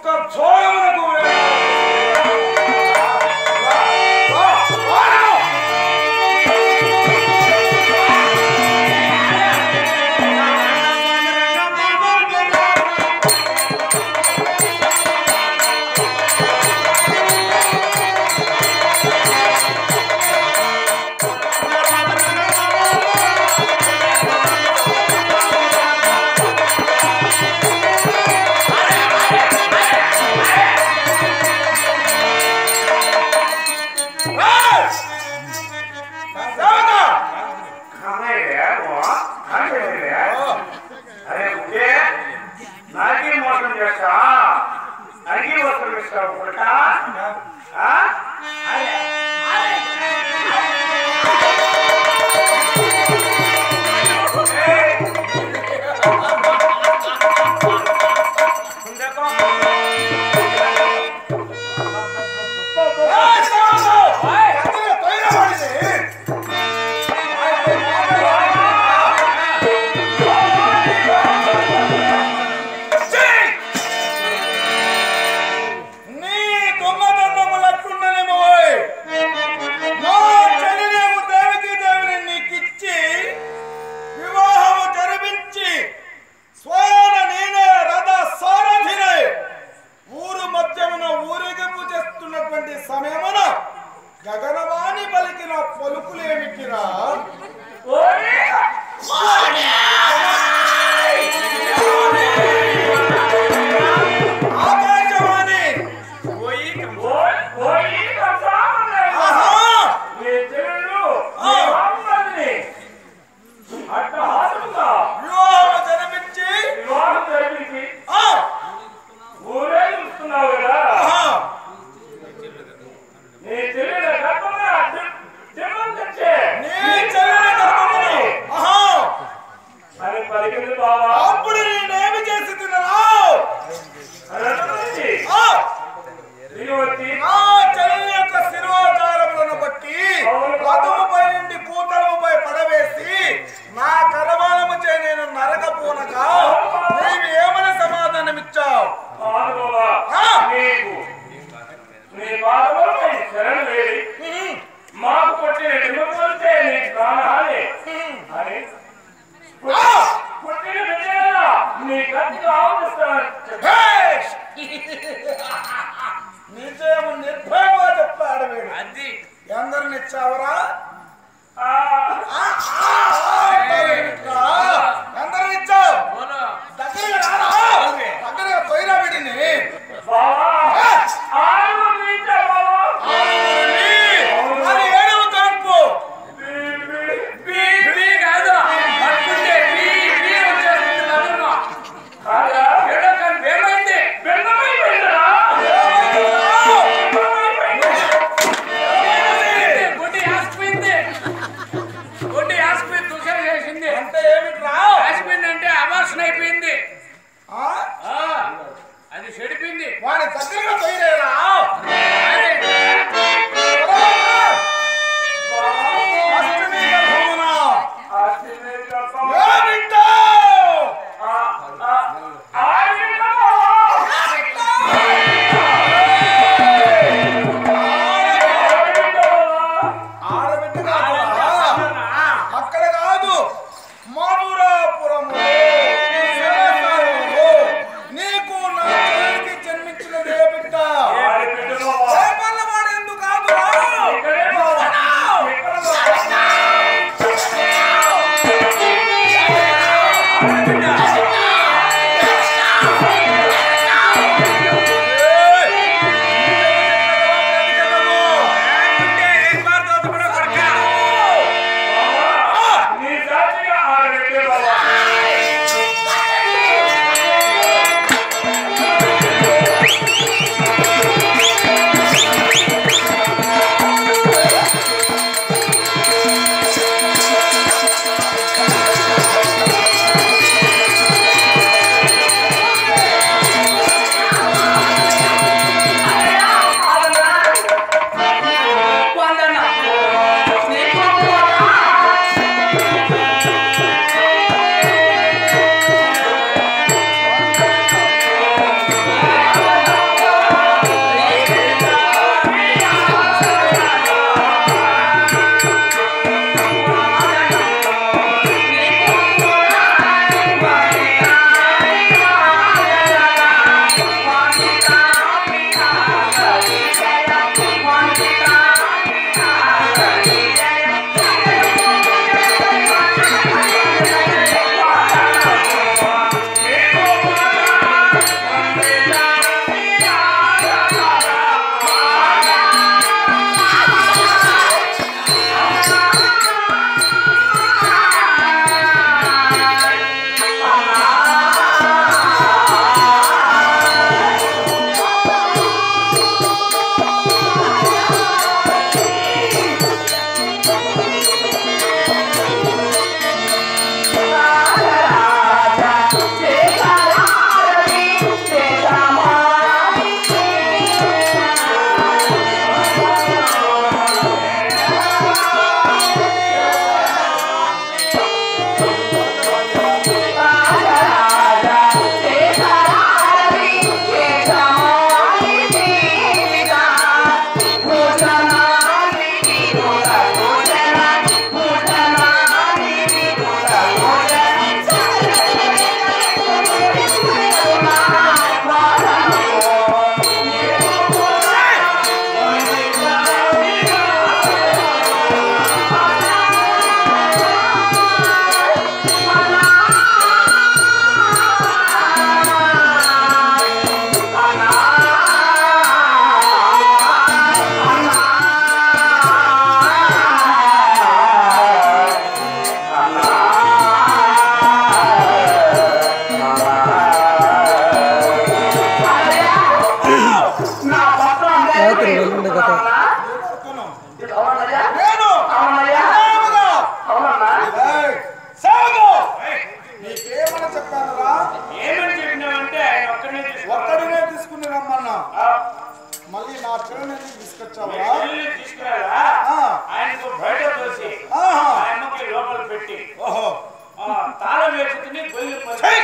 ఒక్క చోళమునకు అరే ఉంటే నాకే మోసం చేస్తా అడిగి వస్త్రం ఇస్తావు కొడుక నీ దొంగతనములట్లుండనేమో ఓయ్. నా చెల్లెలేమో దేవకీ దేవిని నీకిచ్చి వివాహము జరిపించి స్వయాన నేనే రథ సారథినే ఊరు మధ్యమున ఊరేగింపు చేస్తున్నటువంటి సమయమున గగనవాణి పలికిన పలుకులేమిటిరా ఆకాశవాణి ఆహా వివాహము జరిపించి ఆ ఊరే చూస్తున్నావు కదా ఆహా నీ తెలియదు గర్భంగా జన్మం తెచ్చే నీ చెల్లెల గర్భమును ఆహా అని పలికింది బాబా అప్పుడు నేనేమి చేసి తినరావు అనంతరించి ఆ తిరిగి వచ్చి నా చెల్లెల యొక్క శిరోచారములను బట్టి రథముపై నుండి పూతలముపై పడవేసి నా కరవాలము చే నేను నరకపోనక నీవు ఏమని సమాధానమిచ్చావు పాదములా ఆ! నీకు నీ పాదములపై శరణు వేడి ఉహుం, మాకు కొట్టిన నిమ్మకొలితే నీ ప్రాణహాని ఉహుం. అని ఆ! పుట్టిన బిడ్డగా నీ కత్తికి ఆవరిస్తానని చెప్పాడు. భేష్! నిజము నిర్భయంగా చెప్పాడు వీడు అది ఎందరినిచ్చావురా ఆ, ఆ, ఆ, ఆ, అంటావేమిట్రా? ఎందరినిచ్చావు పోను దగ్గరగా రారా దగ్గరగా పోయినా వీడిని బావా ఆ! ఆరుగురు ఇచ్చా బావా ఆరుగురిని, మరి ఏడవ కాన్పు బీ, బీ, బీ కాదు పట్టుకుంటే బీ బీ వచ్చేస్తుంది నదులు కాదా? ఏడో కానీ ఏమైంది భిన్నమైపోయిందిరా. గుడ్డి ఆసిపోయింది గుడ్డి ఆసిపోయి తుషారు చేసింది అంటే ఏమిట్రా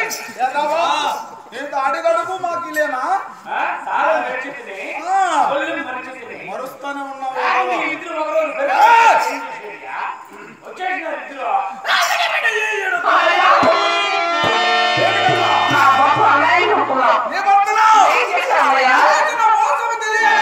ఏదావా? ఇంత అడిగడుగు మాకు ఇలేనా ఆ, చాలా మరిచితిని. ఆ, ఒళ్ళు మరిచితిని. మరుస్తానే ఉన్నావు ఆ, ఏదావా? మీ ఇద్దరు ఒకరోజు పెద్ద ఏయ్! ఏం చేసేదియా? వచ్చేసినారు ఇద్దరు. నా గొప్ప అన్నయ్య అనుకున్నావు. నీ భర్తను ఏం చేశావయ్యా? చేసిన మోసము తెలియదు.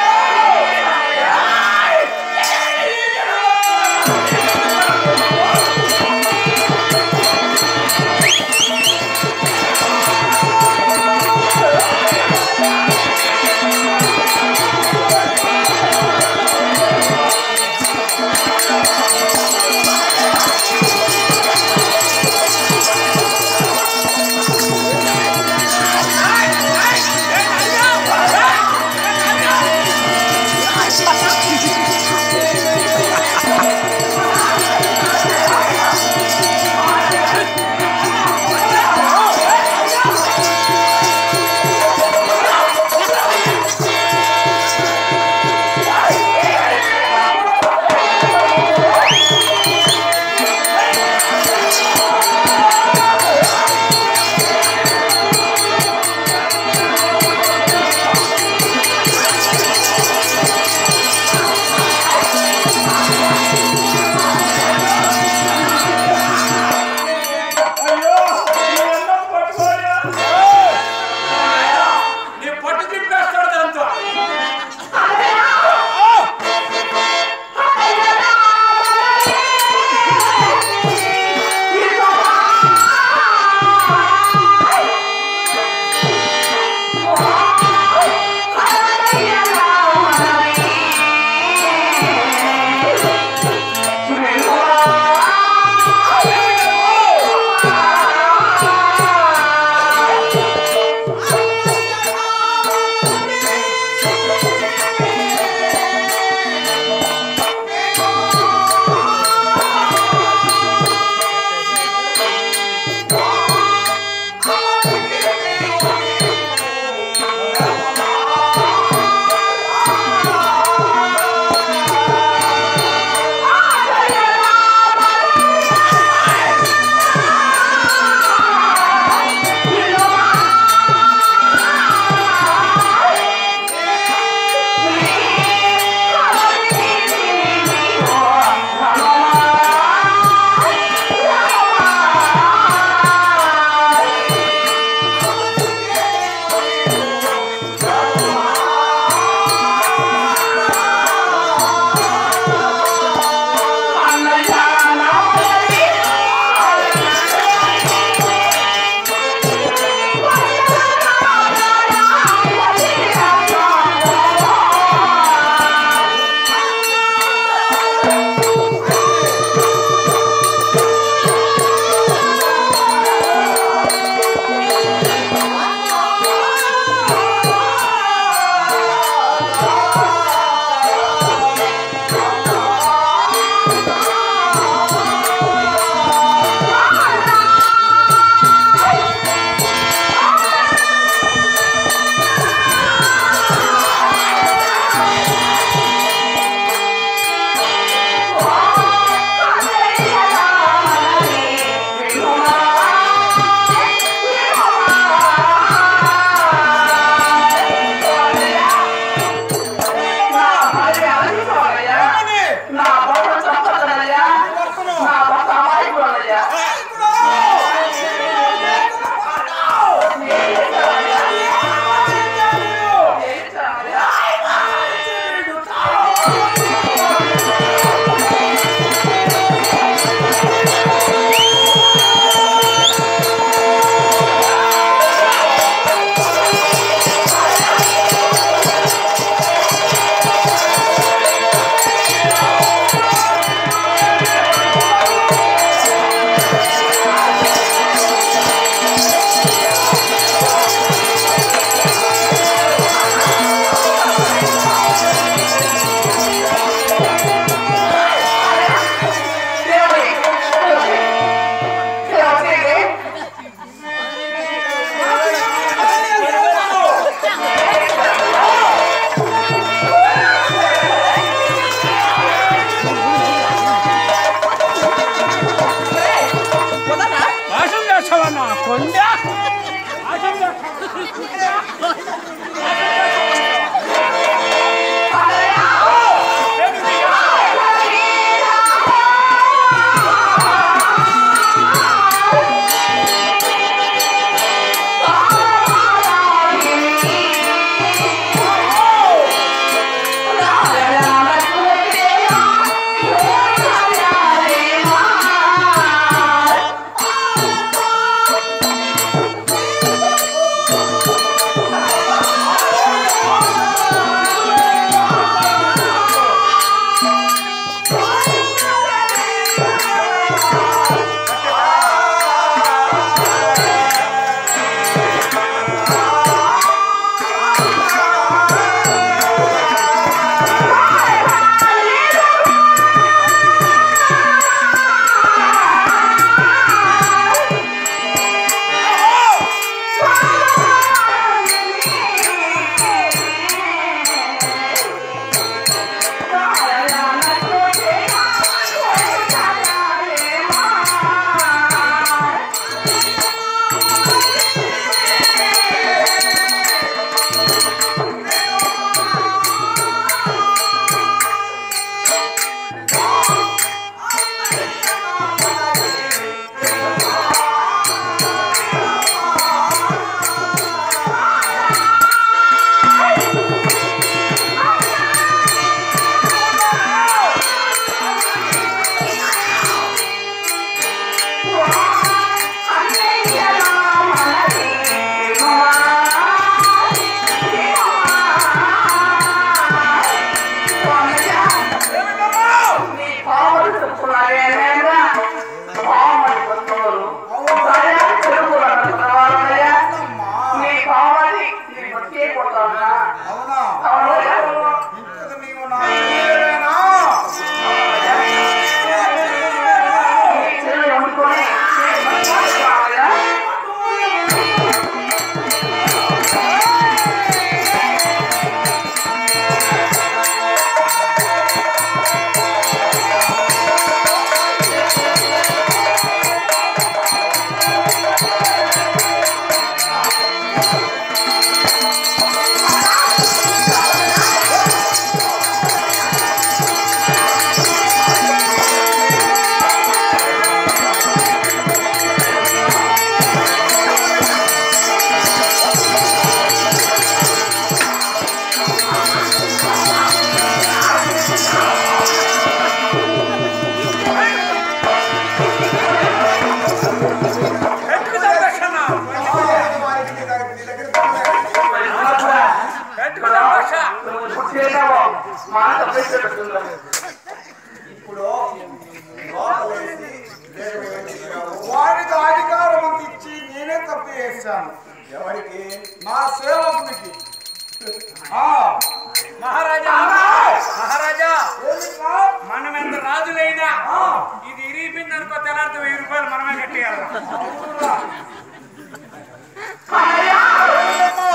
అయ్యో, నువ్వు ఎందుకు పట్టుకోలే? నీ పట్టు తిప్పేస్తాడు దాంతో ఏమని? నా భర్త చంపదనయ్యా నీ భర్తను నా భర్త అమాయకుడనయ్యా ఇప్పుడు ఏం చేశావయ్యా? ఏం చేశావయ్యా? ఆ అవునా అవునయ్యా ఇంతకు నీవు నా చెల్లెలేనా? చెల్లి వండుకొని రావయ్యా పెట్టుకు సంరక్షణ వారికి నీ దగ్గర- నీ దగ్గర తప్పలేదు. పెట్టుకు సంరక్షణ నువ్వు ఇప్పుడు చేసావో మాట తప్పేసేటట్టుందా ఇప్పుడు లోపలేసి వాడికి అధికారం అంత ఇచ్చి నేనే తప్పు చేశాను ఎవరికి నా సేవకునికి ఆ, మహారాజా మహారాజా ఏమిట్రా? మనం ఎంత రాజులైనా ఆ, ఇది ఇరిగిపోయింది అనుకో తెల్లారితే వెయ్యి రూపాయలు మనమే కట్టేయాలి అవునురా. అయ్యా ఏమో?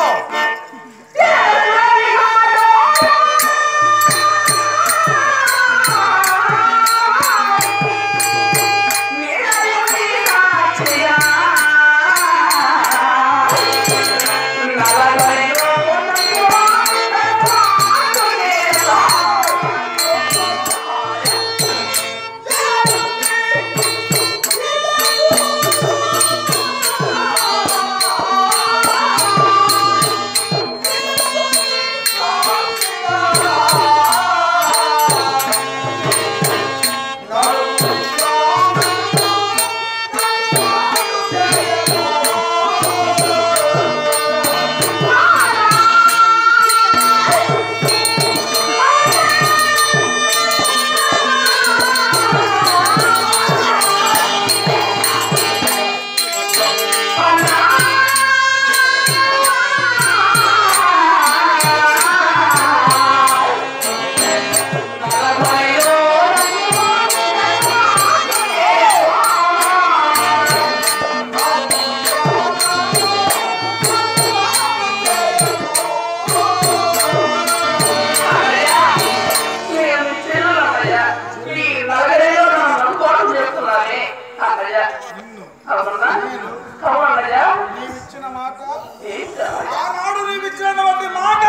అవునయ్యా నీవిచ్చిన మాట ఏంటా ఆనాడు నీవిచ్చినటువంటి మాట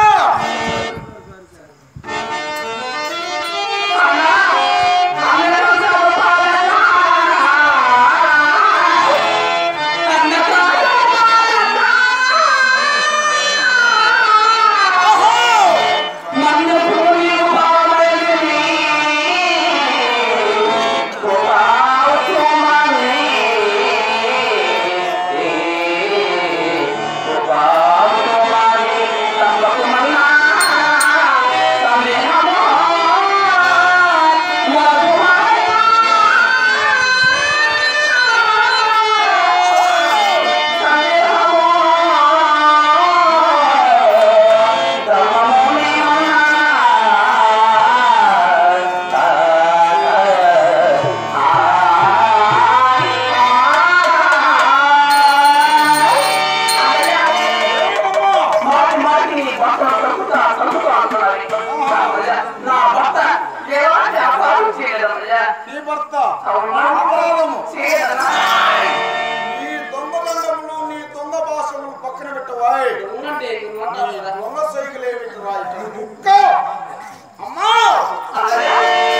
Thank you. వినము చేయదనా నీ దొంగలందములు నీ దొంగ భాషలు పక్కన పెట్టవాయి ఉండండి నీ దొంగ సైకిల్ ఏమిటి రాయి కుక్క అమ్మా అన్నయ్య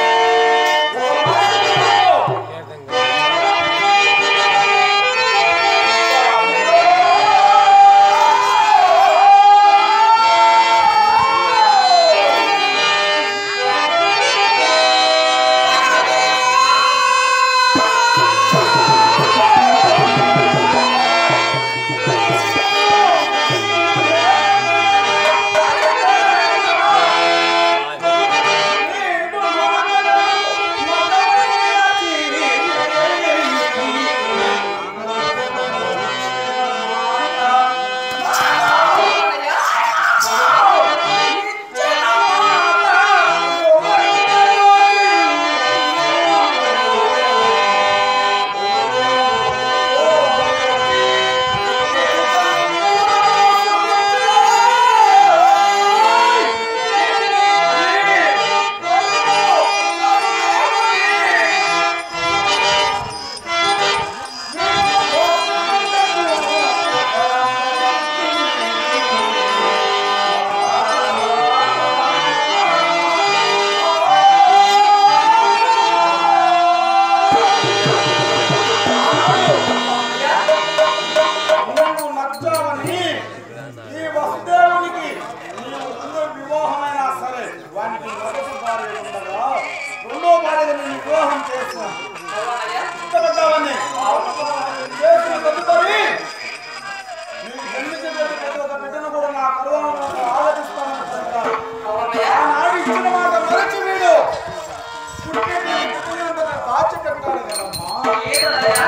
నువ్వు నచ్చావని ఈ వసుదేవునికి నీవు ముందు వివాహమైనా సరే వానికి మొదటి భార్య ఉండగా రెండో భార్యను నేను వివాహం చేస్తాను ఇష్టపడ్డావని చేసిన తదుపరి నీకు జన్మించినటువంటి ఒక బిడ్డను కూడా నా కరువును ఆలోచిస్తానని చెప్పారు ఆనాడు ఇచ్చిన మాట మరచి వీడు పుట్టిన పుట్టినంత దాచి పెట్టాడు కదమ్మా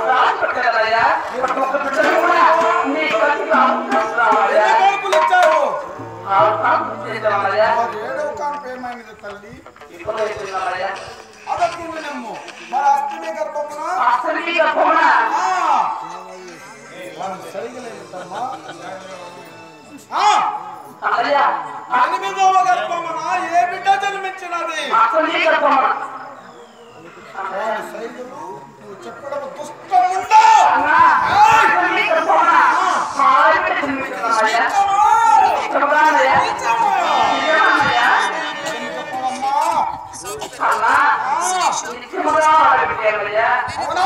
ఎన్ని కొడుకులు ఇచ్చారు మాకు ఏడవ కాన్పు ఏమైంది తల్లి అదొక వినమ్ము మరి అష్టమి గర్భమున ఆ! వాడు సరిగలేదమ్మా. ఆ! ఎనిమిదవ గర్భమున ఏ బిడ్డ జన్మించినది వాడి సైదులు నువ్వు చెప్పడం దుష్టముండా చెప్పవమ్మా అవునా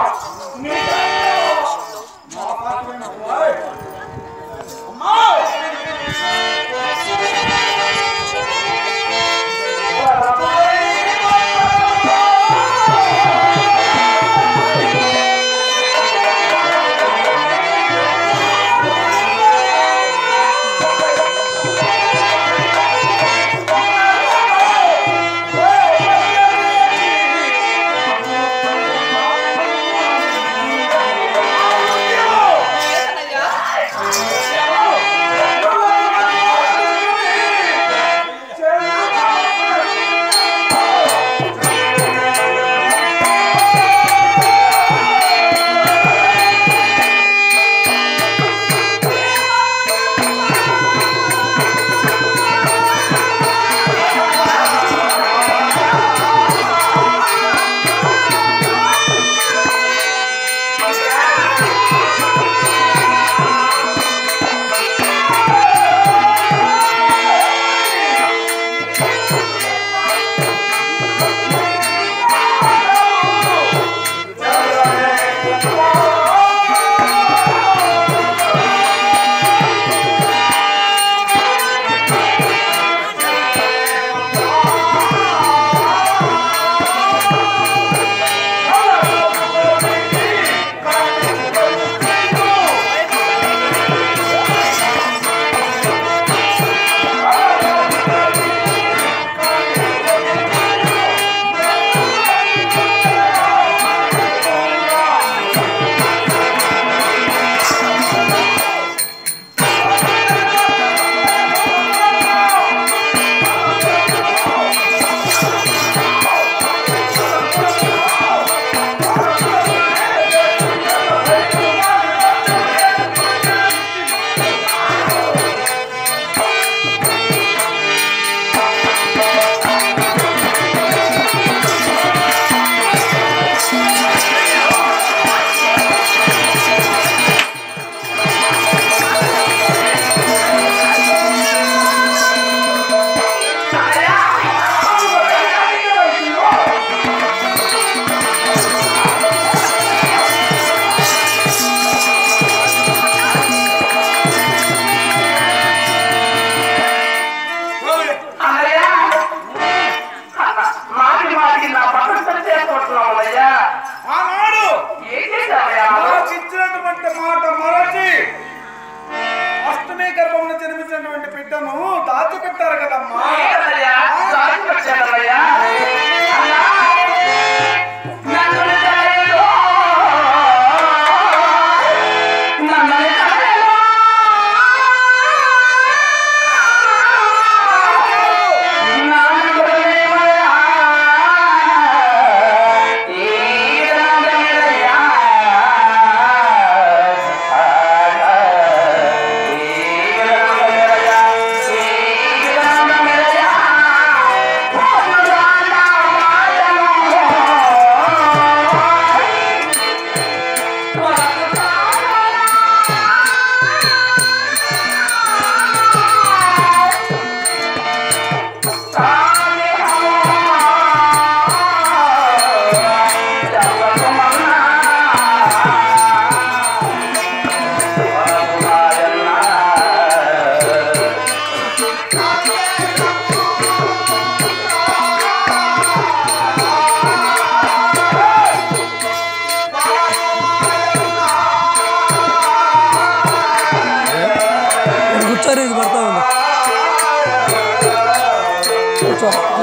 మా పాత్రమైన ఓయ్. అమ్మా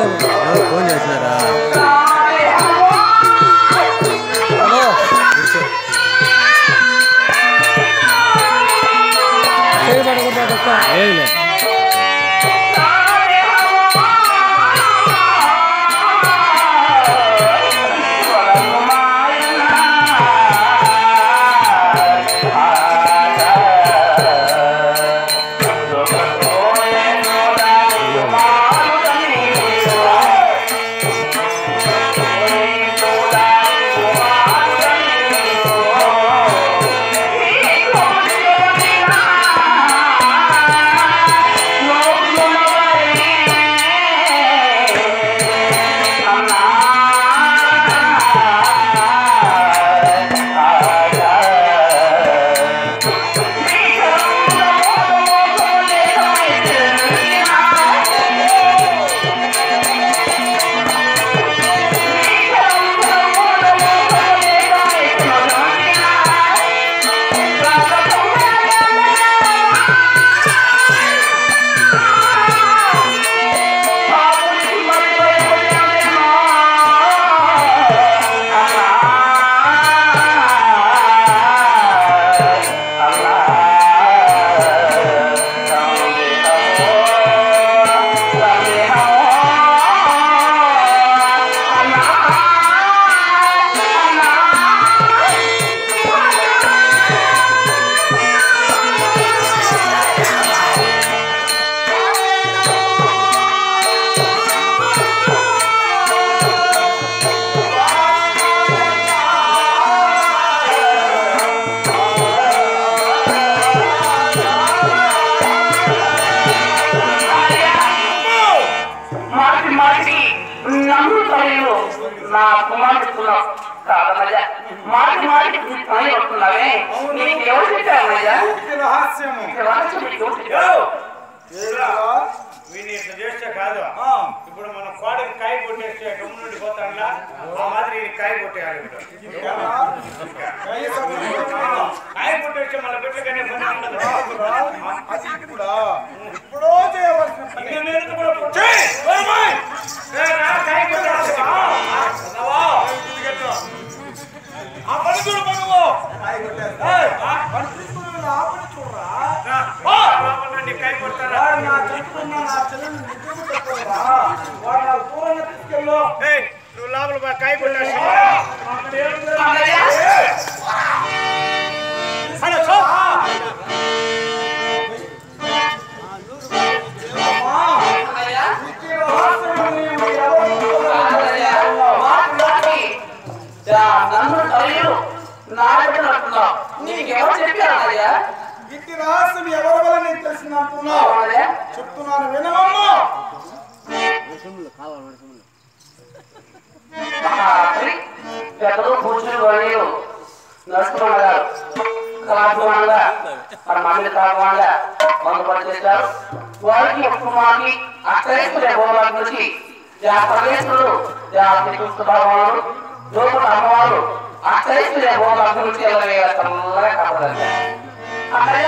ఎవరు ఫోన్ చేసినారా హలో ఏదిలే మాటి మాటికి నన్ను తల్లిలో నా కుమార్తెలో కాదన్నయ్యా మాటి మాటికి నీ పని వస్తున్నావే నీకు ఎవరు చెప్పారన్నయ్యా ఇది రహస్యము రహస్యం నీకు ఎవరు చెప్పారు ఏరా? వీడిని ఇట్లా చేస్తే కాదు ఆ, ఇప్పుడు మనం కోడకి కాయ కొట్టేస్తే గమ్ము నుండి పోతాడా ఆ మాదిరి ఈయన కాయ కొట్టేయాలి ఇప్పుడు. ఏరా? కై సముద్రమా? కాయ కొట్టేస్తే మన బిడ్డకనే పని ఉండదు కాదురా? అది ఇప్పుడా? ఇప్పుడో చేయవలసిన పని. ఇంకా నేను కూడా కొట్టు. ఓయ్! ఏ, నా కాయ కొట్టేస్తా. అన్నవా? ఆ పని చూడు పనువు. ఏయ్, పని తీసుకుని వెళ్ళి ఆ పని చూడురా. రా. లోపల నుండి కాయ కొడతారా వాడు నా చెట్టుకున్న నా చెల్లెల్ని నిజము చెప్పవురా. వాడు నాకు దూరంగా తీసుకెళ్ళు. ఏయ్, నువ్వు లోపల పో, కాయ కొట్టేస్తా అక్కడ ఏం లేదు. అన్నయ్య అలా చూ. అమ్మా, అన్నయ్య ఇది రహస్యము నీవు ఎవరికి కాదన్నయ్య మాటి మాటికి దా నన్ను తల్లిలో నా బిడ్డలు అంటున్నావు నీకు ఎవరు చెప్పారన్నయ్య ఇట్టి రహస్యం ఎవరి వల్ల నీకు తెలిసింది అంటున్నావు అన్నయ్య చెప్తున్నాను వినవమ్మా మహారాత్రి పెద్దలు పూజలు వాళ్ళు నరసింహ గారు కళాభిమానంగా మన మమ్మల్ని కాకుండా పొందుపడి చేశారు వారికి కుమార్కి అక్షరేశ్వర భవనాల నుంచి ఆ పరమేశ్వరుడు ఆ శ్రీకృష్ణ భగవానుడు లోపల అమ్మవారు అక్షరేశ్వర భవనాల నుంచి ఇరవై వేల చల్లగా కాపాడారు అన్నయ్య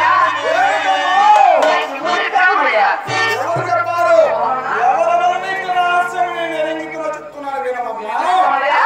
అన్నయ్య ఎవరు చెప్పారు ఎవరి వల్ల నీకు రహస్యం నేను ఎరింగితులో చెప్తున్నాను వినవమ్మా అన్నయ్య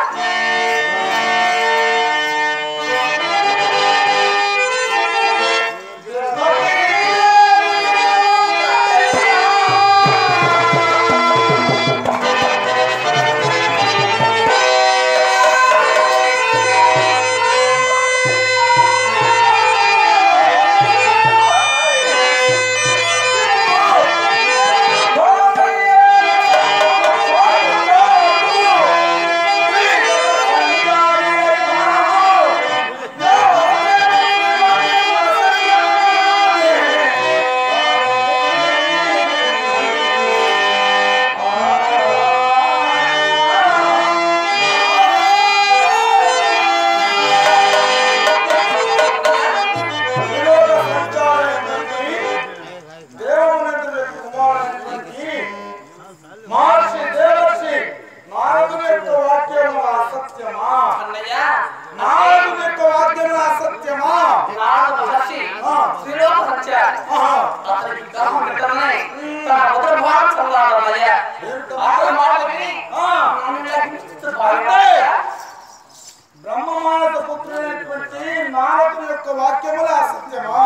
మహర్షి దేవర్షి నారదుని యొక్క వాక్యము అసత్యమా అన్నయ్య నారదుని యొక్క వాక్యము అసత్యమా నాలుగు మహర్షి శ్రీలోక సంచారి ఆహా. అతనికి గ్రహం నిద్రనే తన ఉదర భాగం చల్లాలన్నయ్య అతని మాట పుత్రుడైనటువంటి నారదుని యొక్క వాక్యములు అసత్యమా